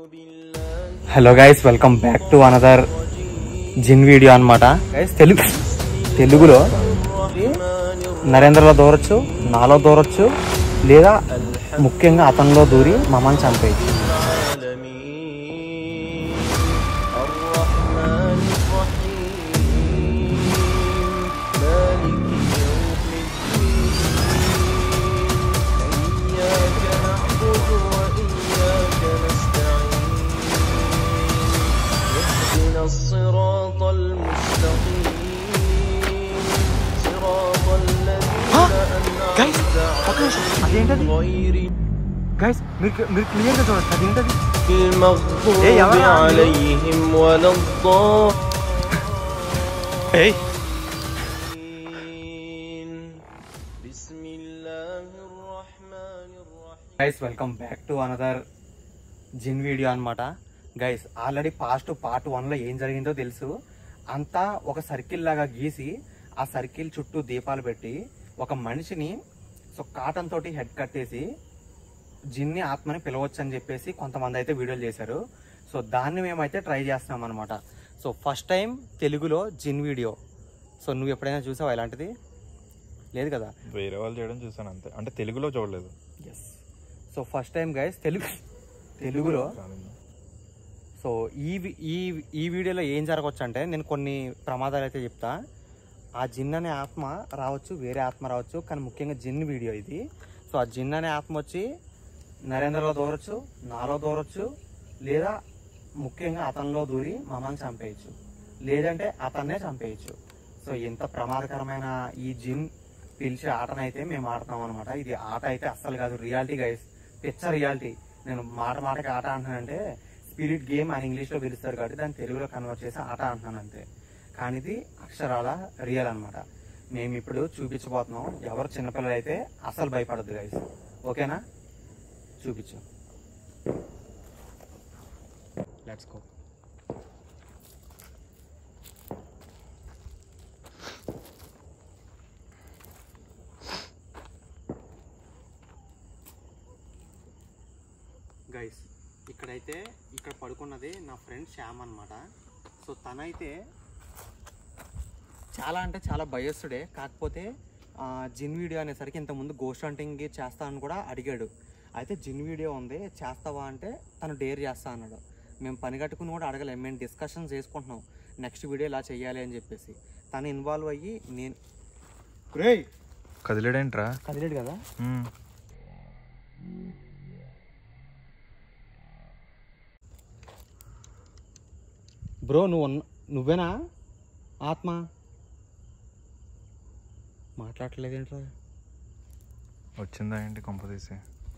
Hello guys welcome back to another జిన్ video అన్నమాట guys Telugu తెలుగులో నరేంద్రలో దూరొచ్చు నాలో దూరొచ్చు లేదా ముఖ్యంగా అతనిలో దూరి మమ్మల్ని చంపేయచ్చు الصراط المستقيم صراط الذين أنعمت عليهم غير గైస్ మీరు మీరు క్లియర్గా చూడొచ్చు అదేంటది المغضوب إيه يا ولد. عليهم ولا الضالين بسم الله الرحمن الرحيم guys welcome back to another జిన్ వీడియో అన్నమాట గైస్ ఆల్రెడీ పాస్ట్ పార్ట్ వన్లో ఏం జరిగిందో తెలుసు అంతా ఒక సర్కిల్ లాగా గీసి ఆ సర్కిల్ చుట్టూ దీపాలు పెట్టి ఒక మనిషిని సో కాటన్ తోటి హెడ్ కట్టేసి జిన్ని ఆత్మని పిలవచ్చు అని చెప్పేసి కొంతమంది అయితే వీడియోలు చేశారు సో దాన్ని మేమైతే ట్రై చేస్తున్నాం అనమాట సో ఫస్ట్ టైం తెలుగులో జిన్ వీడియో సో నువ్వు ఎప్పుడైనా చూసావా ఇలాంటిది లేదు కదా వేరే వాళ్ళు చేయడం చూసాను అంతే అంటే తెలుగులో చూడలేదు yes so first time guys Telugu తెలుగులో సో ఈ వి- ఈ ఈ వీడియోలో ఏం జరగవచ్చు అంటే నేను కొన్ని ప్రమాదాలు అయితే చెప్తా ఆ జిన్ అనే ఆత్మ రావచ్చు వేరే ఆత్మ రావచ్చు కానీ ముఖ్యంగా జిన్ వీడియో ఇది సో ఆ జిన్ అనే ఆత్మ వచ్చి నరేంద్రలో దూరొచ్చు నాలో దూరొచ్చు లేదా ముఖ్యంగా అతనిలో దూరి మమ్మల్ని చంపేయచ్చు లేదంటే అతన్నే చంపేయచ్చు సో ఎంత ప్రమాదకరమైన ఈ జిన్ పిలిచే ఆటనైతే మేము ఆడతాం అనమాట ఇది ఆట అయితే అస్సలు కాదు రియాలిటీ గైస్ పిచ్చ రియాలిటీ నేను మాట మాటకి ఆట అంటున్నానంటే స్పిరిట్ గేమ్ అని ఇంగ్లీష్లో పిలుస్తారు కాబట్టి దాన్ని తెలుగులో కన్వర్ట్ చేసి ఆట అంటున్నాను అంతే కానీ ఇది అక్షరాల రియల్ అన్నమాట మేము ఇప్పుడు చూపించబోతున్నాం ఎవరు చిన్నపిల్లలు అయితే అస్సలు భయపడద్దు గైస్ ఓకేనా చూపించు లెట్స్ గో గైస్ ఇక్కడైతే ఇక్కడ పడుకున్నది నా ఫ్రెండ్ శ్యామ్ అనమాట సో తనైతే చాలా అంటే చాలా భయస్తుడే కాకపోతే ఆ, జిన్ వీడియో అనేసరికి ఇంతకుముందు గోస్ట్ హంటింగ్ చేస్తా అని కూడా అడిగాడు అయితే జిన్ వీడియో ఉంది చేస్తావా అంటే తను డేర్ చేస్తా అన్నాడు మేము పని కట్టుకుని కూడా అడగలేము మేము డిస్కషన్ చేసుకుంటున్నాం నెక్స్ట్ వీడియో ఇలా చేయాలి అని చెప్పేసి తను ఇన్వాల్వ్ అయ్యి నేను రే కదిలేడేంట్రా కదిలేడు కదా మ్మ్. బ్రో నువ్వు ఉన్న నువ్వేనా ఆత్మ మాట్లాడలేదేంట్రా వచ్చిందా ఏంటి కొంప తీసి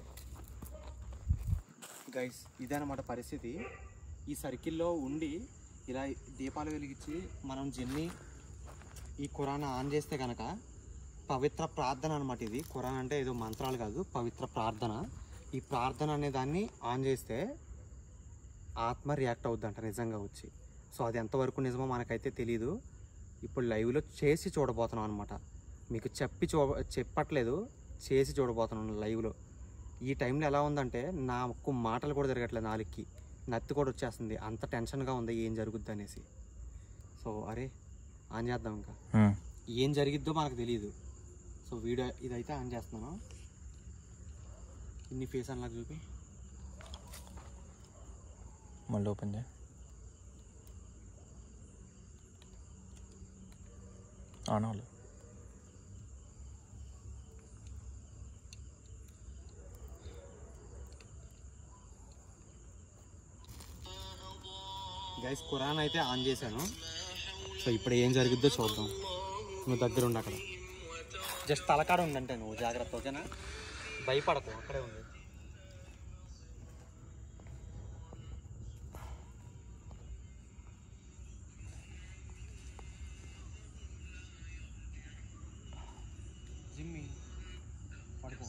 గైస్ ఇదన్నమాట పరిస్థితి ఈ సర్కిల్లో ఉండి ఇలా దీపాలు వెలిగించి మనం జిన్ని ఈ ఖురాన్ ఆన్ చేస్తే కనుక పవిత్ర ప్రార్థన అనమాట ఇది ఖురాన్ అంటే ఏదో మంత్రాలు కాదు పవిత్ర ప్రార్థన ఈ ప్రార్థన అనే దాన్ని ఆన్ చేస్తే ఆత్మ రియాక్ట్ అవుద్దంట నిజంగా వచ్చి సో అది ఎంతవరకు నిజమో మనకైతే తెలియదు ఇప్పుడు లైవ్లో చేసి చూడబోతున్నాం అనమాట మీకు చెప్పి చూ చెప్పట్లేదు చేసి చూడబోతున్నాను లైవ్లో ఈ టైంలో ఎలా ఉందంటే నాకు మాటలు కూడా తిరగట్లేదు నాలుగుకి నత్తి కూడా వచ్చేస్తుంది అంత టెన్షన్గా ఉంది ఏం జరుగుద్ది అనేసి సో అరే ఆన్ చేద్దాం ఇంకా మ్మ్. ఏం జరిగిద్దో మనకు తెలియదు సో వీడియో ఇదైతే ఆన్ చేస్తున్నాను ఇన్ని ఫేస్ అన్లాక్ చూపి మళ్ళీ ఓపెన్ చేయి ఆన్ అవ్వలేదు గైస్ ఖురాన్ అయితే ఆన్ చేశాను సో ఇప్పుడు ఏం జరిగిద్దో చూద్దాం నువ్వు దగ్గర ఉండు అక్కడ జస్ట్ తలకాడ ఉందంటే నువ్వు జాగ్రత్త ఓకేనా భయపడకు అక్కడే ఉంది జిమ్మి పడుకో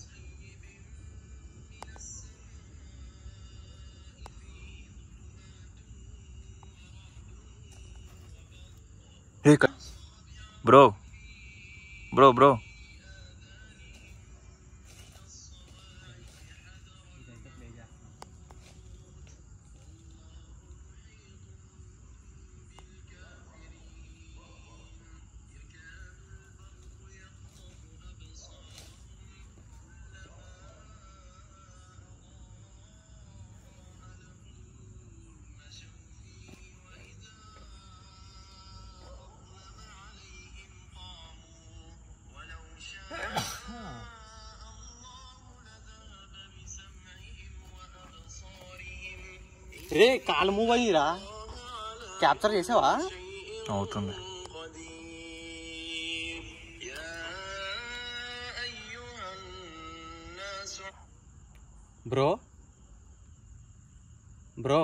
బ్రో బ్రో బ్రో ఇదైతే ప్లే చేస్తున్నాను రే కాలు మూవ్ అయ్యిరా క్యాప్చర్ చేసావా అవుతుంది బ్రో బ్రో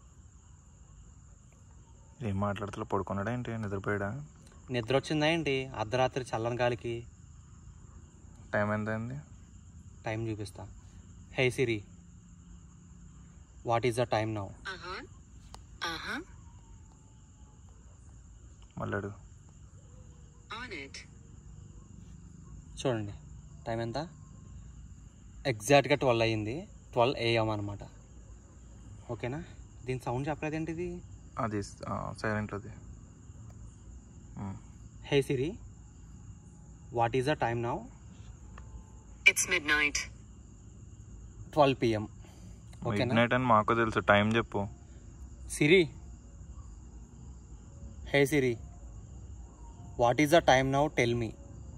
ఏం మాట్లాడుతూ పడుకున్నాడా ఏంటి నిద్రపోయాడా నిద్ర వచ్చిందా ఏంటి అర్ధరాత్రి చల్లని గాలికి టైం ఎంత అయింది టైం చూపిస్తా hey Siri what is the time now Uh-huh. Uh-huh. మళ్ళీ అడుగు On it. చూడండి టైం ఎంత ఎగ్జాక్ట్గా ట్వెల్వ్ అయ్యింది ట్వెల్వ్ ఏఎం అనమాట ఓకేనా దీని సౌండ్ చెప్పలేదు ఏంటిది అది సైలెంట్ అది um. Hey Siri what is the time now It's midnight. Twelve PM mid ఓకేనా నైట్ అని మాకు తెలుసు టైం చెప్పు Siri hey Siri what is the time now tell me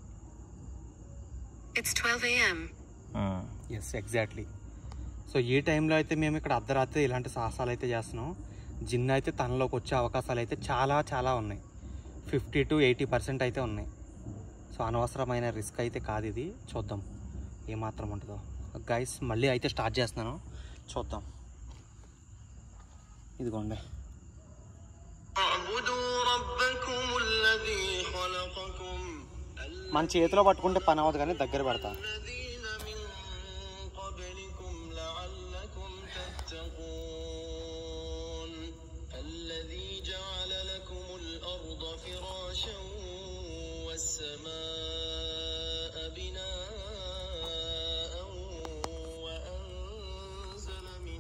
It's 12 a.m. Um. Yes exactly so ఈ టైంలో అయితే మేము ఇక్కడ అర్ధరాత్రి ఇలాంటి సాహసాలు అయితే చేస్తున్నాం జిన్ అయితే తనలోకి వచ్చే అవకాశాలు అయితే చాలా చాలా ఉన్నాయి ఫిఫ్టీ టు ఎయిటీ పర్సెంట్ అయితే ఉన్నాయి సో అనవసరమైన రిస్క్ అయితే కాదు ఇది చూద్దాం ఏమాత్రం ఉంటుందో గైస్ మళ్ళీ అయితే స్టార్ట్ చేస్తున్నాను చూద్దాం ఇదిగోండి اعبدوا ربكم الذي خلقكم మన చేతిలో పట్టుకుంటే పని అవ్వదు కానీ దగ్గర పెడతా الذين من قبلكم لعلكم تتقون الذي جعل لكم الأرض فراشا والسماء بناء وأنزل من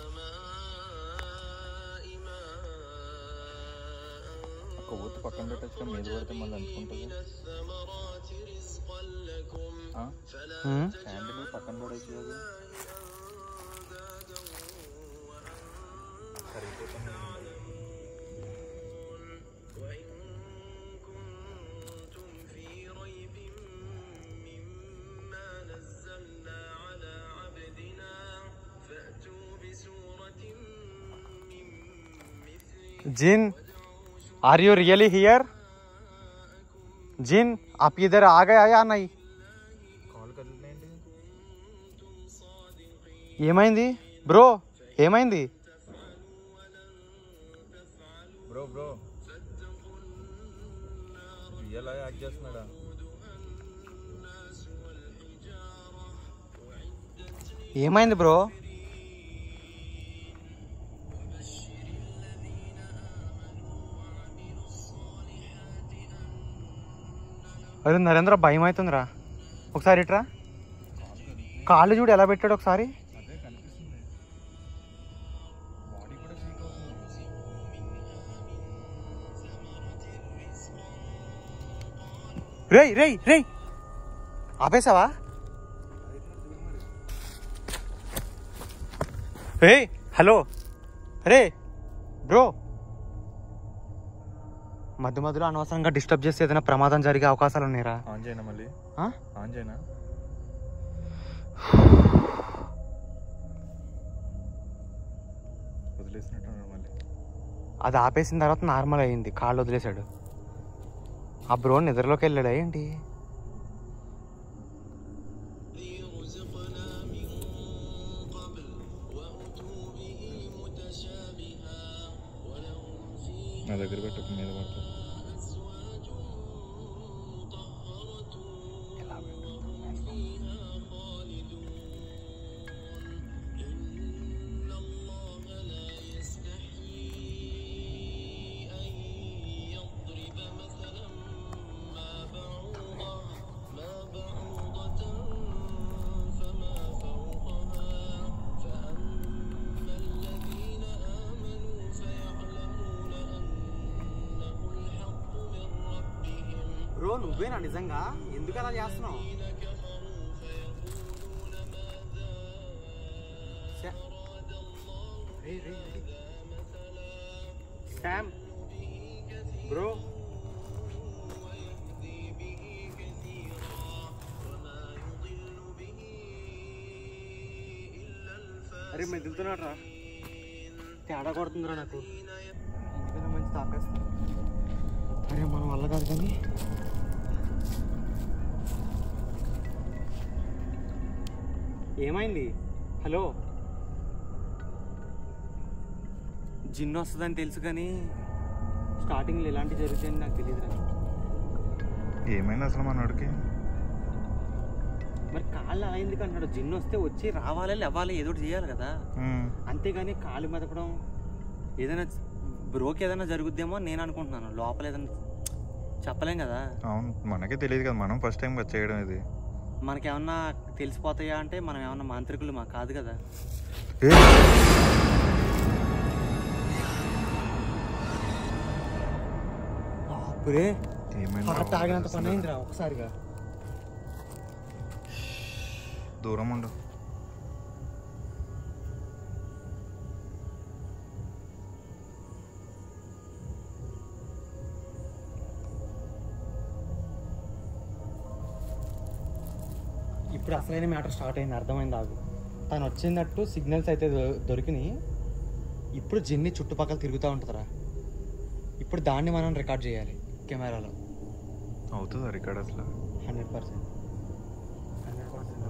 السماء ماء కొవ్వొత్తి పక్కన పెట్టచ్చు మీద పడితే మళ్ళీ అనుకుంటుంది من الثمرات رزقا لكم فلا క్యాండిల్ పక్కన పడేసి అది وإن كنتم في ريب مما نزلنا على عبدنا فأتوا بسورة من مثله जिन आर यू रियली हियर जिन आप इधर आ गया या नहीं కాల్ కదిలిందేంటి ఏమైంది బ్రో ఏమైంది బ్రో బ్రో ఎలా యాక్ట్ చేస్తున్నాడా ఏమైంది బ్రో అరే నరేంద్ర భయం అవుతుందిరా ఒకసారి ఇట్రా కాళ్ళు చూడు ఎలా పెట్టాడు ఒకసారి అదే కనిపిస్తుంది బాడీ కూడా వీక్ అవుతుంది రేయ్ రేయ్ రేయ్ ఆపేసావా రే హలో రే బ్రో మధ్య మధ్యలో అనవసరంగా డిస్టర్బ్ చేస్తే ఏదైనా ప్రమాదం జరిగే అవకాశాలు ఉన్నాయిరా ఆన్ చేయనా మళ్ళీ ఆ? ఆన్ చేయనా వదిలేసినట్టున్నాడు మళ్ళీ అది ఆపేసిన తర్వాత నార్మల్ అయింది కాళ్ళు వదిలేశాడు ఆ బ్రో నిద్రలోకి వెళ్ళాడా ఏంటి رزقنا من قبل وأتوا به متشابها ولهم فيه నా దగ్గర పెట్టకు మీద పడుతుంది أزواج مطهرة إن الله لا يستحيي أن يضرب مثلا ما بعوضة ما بعوضة فما فوقها فأما الذين آمنوا فيعلمون أنه الحق من ربهم బ్రో నువ్వేనా నిజంగా ఎందుకు అలా చేస్తున్నావు శామ్ బ్రో అరే మెదులుతున్నాడు రా తేడా కొడుతుందిరా నాకు ఎందుకైనా మంచి తాపేస్తా అరే మనం వల్ల కాదు కానీ ఏమైంది హలో జిన్ వస్తుందని తెలుసు కానీ స్టార్టింగ్లో ఎలాంటి జరుగుతాయని నాకు తెలియదురా ఏమైంది అసలు మనోడికి మరి కాళ్ళు అలా ఎందుకు అంటున్నాడు జిన్ వస్తే వచ్చి రావాలి లేవాలి ఏదో ఒకటి చేయాలి కదా ఉమ్. అంతేగాని కాలు మెదపడం ఏదైనా బ్రోకి ఏదైనా జరుగుద్దేమో అని నేను అనుకుంటున్నాను లోపల ఏదైనా చెప్పలేం కదా అవును మనకే తెలియదు కదా మనం ఫస్ట్ టైం చేయడం ఇది మనకేమన్నా తెలిసిపోతాయా అంటే మనం ఏమన్నా మాంత్రికులు మాకు కాదు కదా ఏ! అప్పుడే ఏమైంది హార్ట్ ఆగినంత పని అయిందిరా ఒకసారిగా దూరం ఉండు ఇప్పుడు అసలైన మ్యాటర్ స్టార్ట్ అయింది అర్థమైంది ఆగు తను వచ్చినట్టు సిగ్నల్స్ అయితే దొ- దొరికినాయి ఇప్పుడు జిన్ని చుట్టుపక్కల తిరుగుతూ ఉంటుందిరా ఇప్పుడు దాన్ని మనం రికార్డ్ చేయాలి కెమెరాలో అవుతుందా రికార్డ్ అసలు hundred percent hundred percent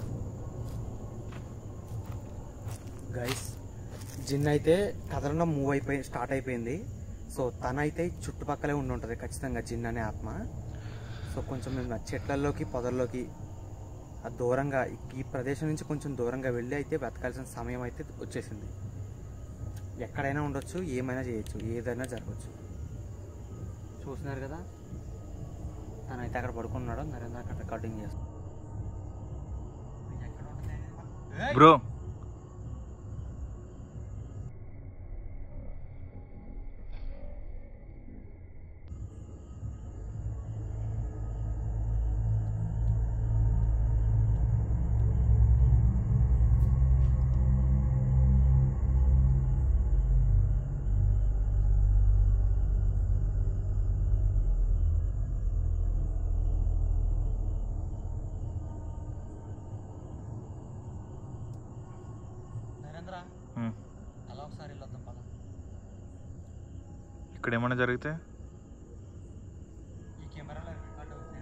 guys జిన్ అయితే కథనం మూవ్ అయిపోయి స్టార్ట్ అయిపోయింది సో తనైతే చుట్టుపక్కలే ఉండి ఉంటుంది ఖచ్చితంగా జిన్ అనే ఆత్మ సో కొంచెం మేము ఆ చెట్లలోకి పొదల్లోకి ఆ దూరంగా ఈ- ఈ ప్రదేశం నుంచి కొంచెం దూరంగా వెళ్ళి అయితే బతకాల్సిన సమయం అయితే వచ్చేసింది ఎక్కడైనా ఉండొచ్చు ఏమైనా చేయొచ్చు ఏదైనా జరగచ్చు చూస్తున్నారు కదా తనైతే అక్కడ పడుకున్నాడు నరేంద్ర అక్కడ రికార్డింగ్ చేస్తాడు బ్రో నరేంద్ర ఉమ్. అలా ఒకసారి వెళ్ళొద్దాం పద ఇక్కడ ఏమైనా జరిగితే ఈ కెమెరాలో రికార్డ్ అవుతుంది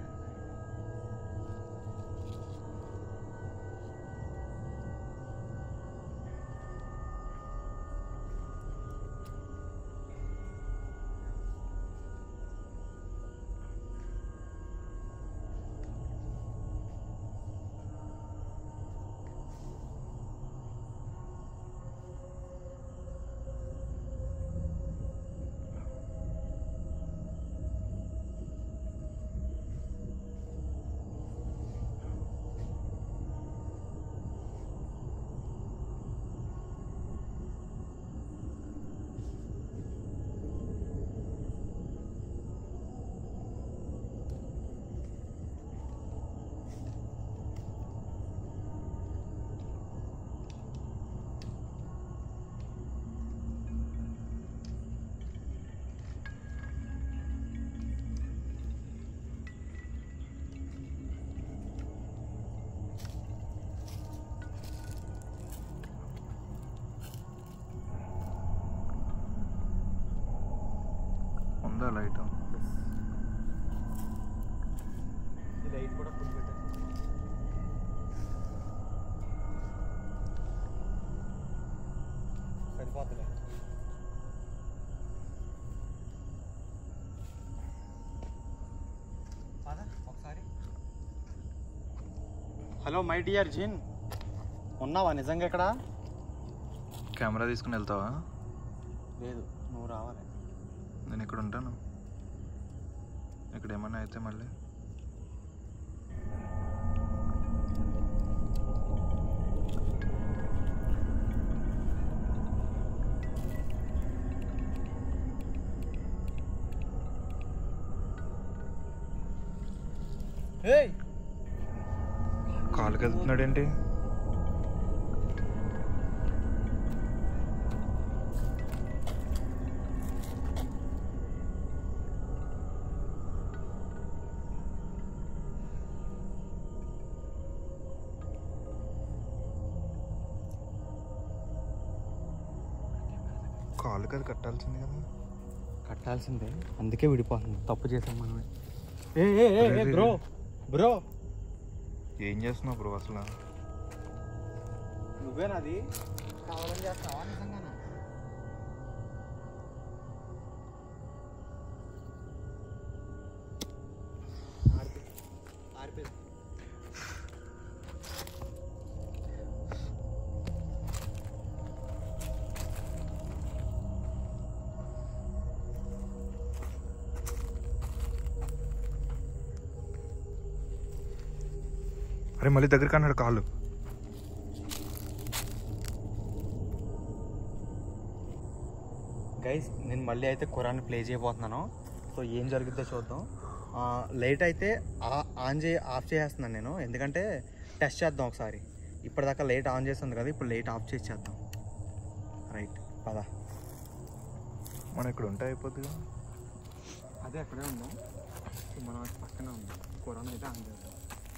ఉందా లైట్ ఈ లైట్ కూడా ఫుల్ పెట్టాను సరిపోతులే పద ఒకసారి హలో మై డియర్ జిన్ ఉన్నావా నిజంగా ఇక్కడ కెమెరా తీసుకుని వెళ్తావా లేదు నువ్వు రావాలి నేను ఇక్కడ ఉంటాను ఇక్కడ ఏమన్నా అయితే మళ్ళీ ఏయ్ కాలుకి వెళ్తున్నాడు ఏంటి కాలు కదా కట్టాల్సింది కదా కట్టాల్సిందే అందుకే విడిపోతుంది తప్పు చేసాం మనమే ఏ ఏ ఏ, ఏ బ్రో బ్రో ఏం చేస్తున్నావు బ్రో అసలు నువ్వేనాది కావాలని చేస్తావా నిజంగానా ఆర్పి ఆర్పి అరే మళ్ళీ దగ్గరికి అన్నాడు కాళ్ళు గైస్ నేను మళ్ళీ అయితే ఖురాన్ ప్లే చేయబోతున్నాను సో ఏం జరుగుతుందో చూద్దాం లైట్ అయితే ఆ- ఆన్ చే ఆఫ్ చేసేస్తున్నాను నేను ఎందుకంటే టెస్ట్ చేద్దాం ఒకసారి ఇప్పటిదాకా లైట్ ఆన్ చేస్తుంది కదా ఇప్పుడు లైట్ ఆఫ్ చేసి చేద్దాం రైట్ పదా మనం ఇక్కడ ఉంటే అయిపోద్ది అదే అక్కడే ఉందాం సో మనం అటు పక్కనే ఉందాం ఖురాన్ అయితే ఆన్ చేద్దాం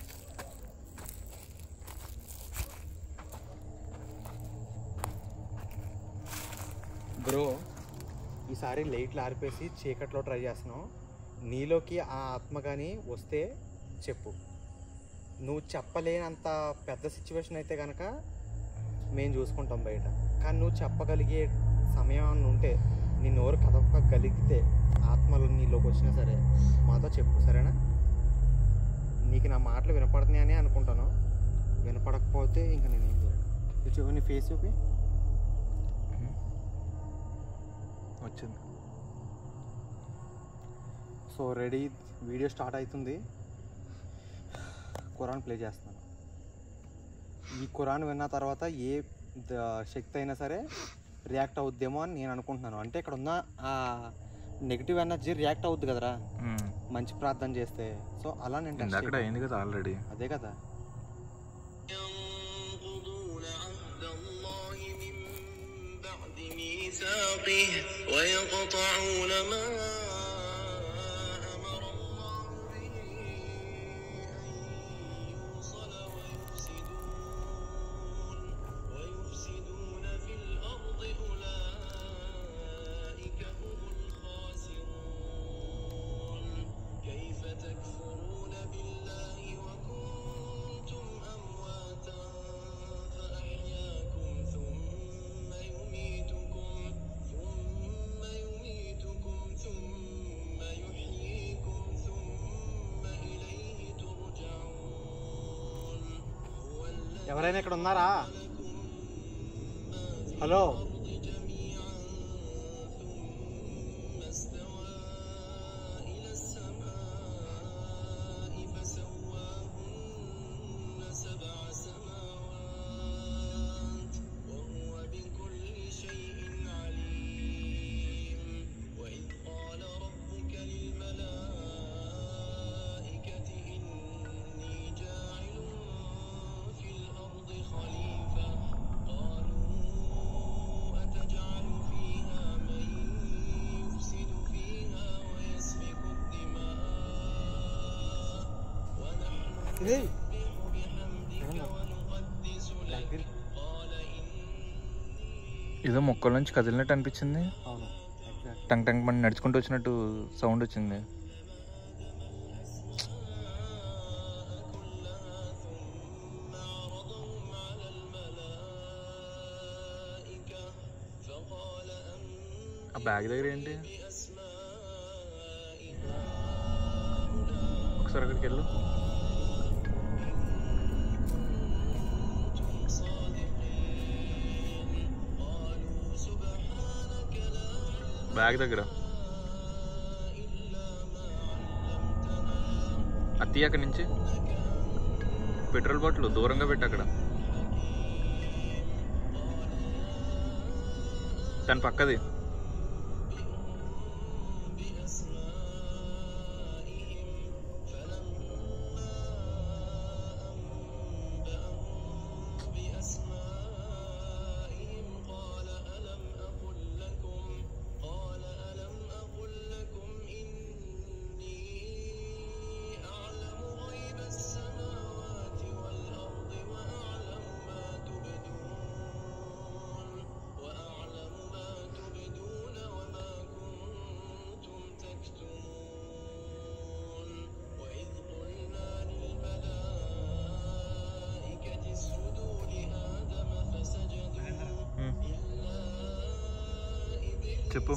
బ్రో ఈసారి లైట్లు ఆరిపేసి చీకట్లో ట్రై చేస్తున్నాం నీలోకి ఆ ఆత్మ కానీ వస్తే చెప్పు నువ్వు చెప్పలేనంత పెద్ద సిచ్యువేషన్ అయితే కనుక మేము చూసుకుంటాం బయట కానీ నువ్వు చెప్పగలిగే సమయం అన్న ఉంటే నీ నోరు కదపగలిగితే ఆత్మలు నీలోకి వచ్చినా సరే మాతో చెప్పు సరేనా నీకు నా మాటలు వినపడుతున్నాయని అనుకుంటాను వినపడకపోతే ఇంకా నేను ఏం చేయను ఇది చూపు నీ ఫేస్ చూపి వచ్చింది సో రెడీ వీడియో స్టార్ట్ అవుతుంది ఖురాన్ ప్లే చేస్తున్నాను ఈ ఖురాన్ విన్న తర్వాత ఏ ద- శక్తి అయినా సరే రియాక్ట్ అవుద్దేమో అని నేను అనుకుంటున్నాను అంటే ఇక్కడ ఉన్న ఆ నెగిటివ్ ఎనర్జీ రియాక్ట్ అవుద్ది కదరా ఉమ్. మంచి ప్రార్థన చేస్తే సో అలా నేను test ఇందాకడ చేయాలి. అయింది కదా ఆల్రెడీ అదే కదా ينقضون عهد الله من بعد ميثاقه ويقطعون ما أمر الله به أن يوصل ويفسدون ويفسدون في الأرض أولئك هم الخاسرون كيف تكفرون بالله وكنتم أمواتا فأحياكم ثم يميتكم ثم يميتكم ثم يحييكم ثم إليه ترجعون هو الذي ఎవరైనా ఇక్కడ ఉన్నారా హలో جميعا ثم استوى إلى السماء فسواهن سبع سماوات وهو بكل شيء عليم وإذ قال ربك للملائكة إني جاعل في الأرض خليفة قالوا أتجعل فيها من يفسد فيها ويسفك الدماء ونحن نسبح بحمدك ونقدس لك قال إني ఏదో మొక్కల నుంచి కదిలినట్టు అనిపించింది అవును ఎగ్జాక్ట్ టంగ్ టంగ్ మన నడుచుకుంటూ వచ్చినట్టు సౌండ్ వచ్చింది ثم عرضهم على الملائكة فقال ఆ బ్యాగ్ దగ్గర ఏంటి ఒకసారి అక్కడికి వెళ్ళు బ్యాగ్ దగ్గర అత్తి అక్కడి నుంచి పెట్రోల్ బాటిల్ దూరంగా పెట్టు అక్కడ దాని పక్కది بأسمائهم قال ألم أقل لكم قال ألم أقل لكم إني أعلم غيب السماوات والأرض وأعلم ما تبدون وأعلم ما تبدون చెప్పు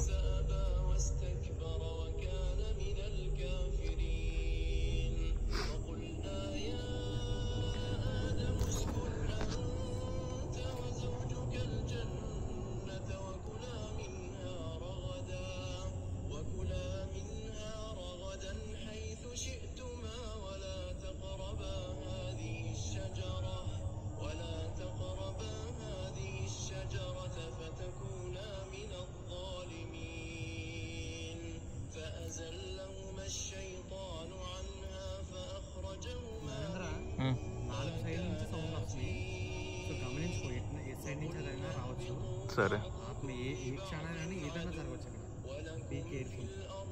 ఉమ్. నాలుగు సైడ్ నుంచి సౌండ్ వస్తుంది సో గమనించుకో ఎట్- ఏ సైడ్ నుంచి అదైనా రావచ్చు సరే అప్పుడు ఏ ఏ క్షణం కానీ ఏదైనా జరగవచ్చు అక్కడ బీ కేర్ఫుల్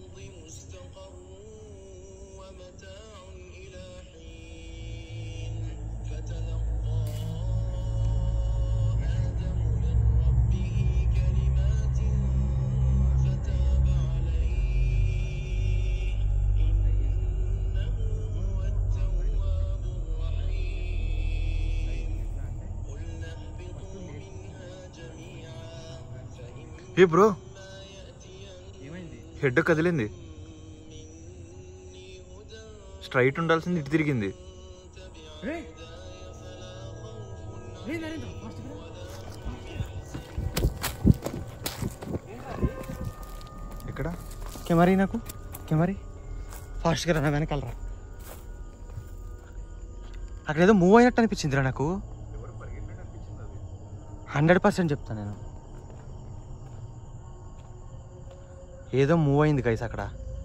ఏ బ్రో ఏమైంది హెడ్ కదిలింది స్ట్రైట్ ఉండాల్సింది ఇటు తిరిగింది రేయ్! రేయ్ నరేంద్ర, fast గా రా. ఎక్కడ కెమెరీ నాకు కెమెరీ ఫాస్ట్గా రా నా వెనకాల రా అక్కడ ఏదో మూవ్ అయినట్టు అనిపించిందిరా నాకు హండ్రెడ్ పర్సెంట్ చెప్తాను నేను ఏదో మూవ్ అయింది గైస్ అక్కడ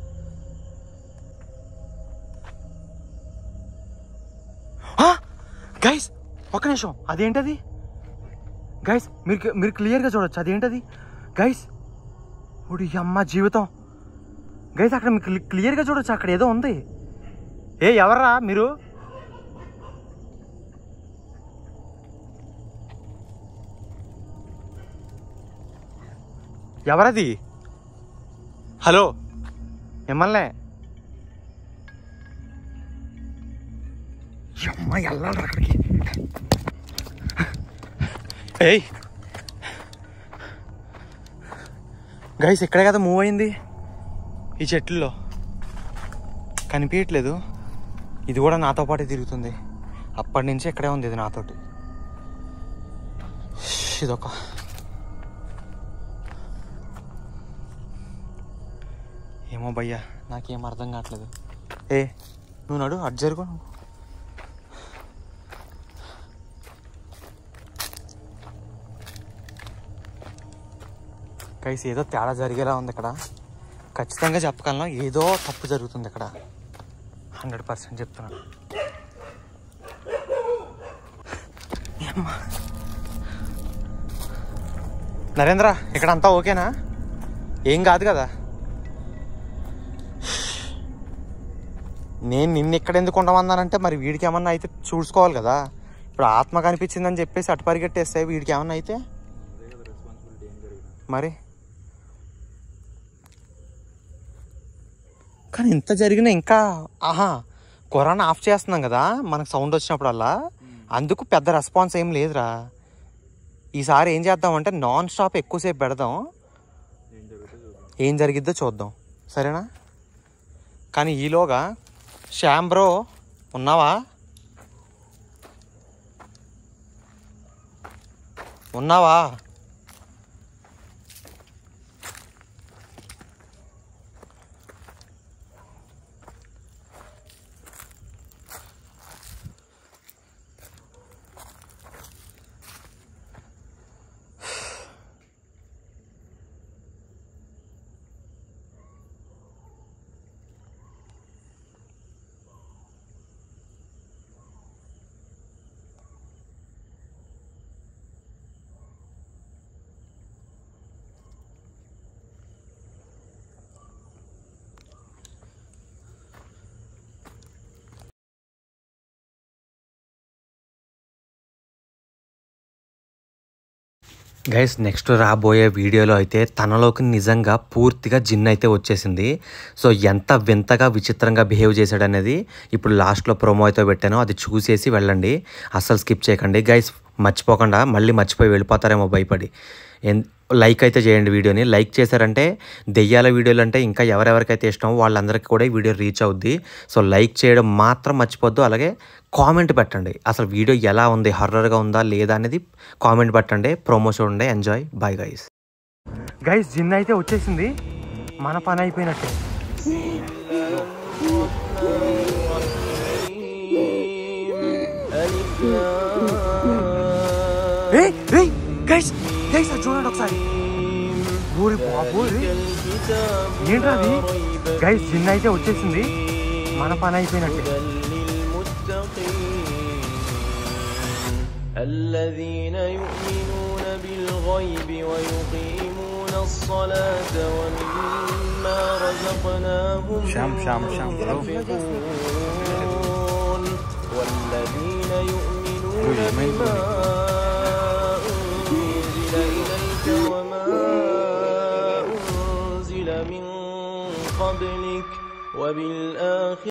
గైస్ ఒక్క నిమిషం అదేంటది గైస్ మీరు మీరు క్లియర్గా చూడొచ్చు అదేంటది గైస్ ఇప్పుడు అమ్మ జీవితం గైస్ అక్కడ మీకు క్లి- క్లియర్గా చూడొచ్చు అక్కడ ఏదో ఉంది ఏ ఎవర్రా మీరు ఎవరది హలో మిమ్మల్నే అమ్మ వెళ్ళాలి అక్కడికి ఏయ్ గైస్ ఇక్కడే కదా మూవ్ అయింది ఈ చెట్లలో కనిపించట్లేదు ఇది కూడా నాతో పాటే తిరుగుతుంది అప్పటి నుంచి ఇక్కడే ఉంది ఇది నాతోటి ఇదొక ఏమో భయ్యా నాకేం అర్థం కావట్లేదు ఏ నువ్వు నడు అటు జరుగు నువ్వు కైస్ ఏదో తేడా జరిగేలా ఉంది ఇక్కడ ఖచ్చితంగా చెప్పగలను ఏదో తప్పు జరుగుతుంది ఇక్కడ హండ్రెడ్ పర్సెంట్ చెప్తున్నాను ఏమ్మా. నరేంద్ర ఇక్కడ అంతా ఓకేనా ఏం కాదు కదా నేను నిన్ను ఇక్కడ ఎందుకు ఉండమన్నానంటే మరి వీడికి ఏమన్నా అయితే చూసుకోవాలి కదా ఇప్పుడు ఆత్మ కనిపించిందని చెప్పేసి అటు పరిగెట్టేస్తే వీడికి ఏమన్నా అయితే మరి కానీ ఇంత జరిగినా ఇంకా ఆహా కరోనా ఆఫ్ చేస్తున్నాం కదా మనకు సౌండ్ వచ్చినప్పుడల్లా అందుకు పెద్ద రెస్పాన్స్ ఏం లేదురా ఈసారి ఏం చేద్దామంటే నాన్ స్టాప్ ఎక్కువసేపు పెడదాం ఏం జరిగిద్దో చూద్దాం సరేనా కానీ ఈలోగా శ్యామ్ బ్రో ఉన్నావా ఉన్నావా గైస్ నెక్స్ట్ రాబోయే వీడియోలో అయితే తనలోకి నిజంగా పూర్తిగా జిన్ అయితే వచ్చేసింది సో ఎంత వింతగా విచిత్రంగా బిహేవ్ చేశాడు అనేది ఇప్పుడు లాస్ట్లో ప్రోమో అయితే పెట్టాను అది చూసేసి వెళ్ళండి అస్సలు స్కిప్ చేయకండి గైస్ మర్చిపోకుండా మళ్ళీ మర్చిపోయి వెళ్ళిపోతారేమో భయపడి ఎన్ లైక్ అయితే చేయండి వీడియోని లైక్ చేశారంటే దెయ్యాల వీడియోలు అంటే ఇంకా ఎవరెవరికైతే ఇష్టమో వాళ్ళందరికీ కూడా ఈ వీడియో రీచ్ అవుద్ది సో లైక్ చేయడం మాత్రం మర్చిపోద్దు అలాగే కామెంట్ పెట్టండి అసలు వీడియో ఎలా ఉంది హర్రర్గా ఉందా లేదా అనేది కామెంట్ పెట్టండి ప్రోమో చూడండి ఎంజాయ్ బాయ్ గైస్ గైస్ జిన్ అయితే వచ్చేసింది మన పని అయిపోయినట్టే ఏయ్ ఏయ్ గైస్ గైస్ అది చూడండి ఒకసారి ఊరి బాబోయ్ ఏంట్రా అది గైస్ జిన్ అయితే వచ్చేసింది మన పని అయిపోయినట్టే الذين يؤمنون بالغيب ويقيمون الصلاة ومما رزقناهم శ్యామ్ శ్యామ్ శ్యామ్ బ్రో ينفقون والذين يؤمنون బ్రో ఏమైంది బ్రో بما أنزل إليك وما أنزل من قبلك وبالآخرة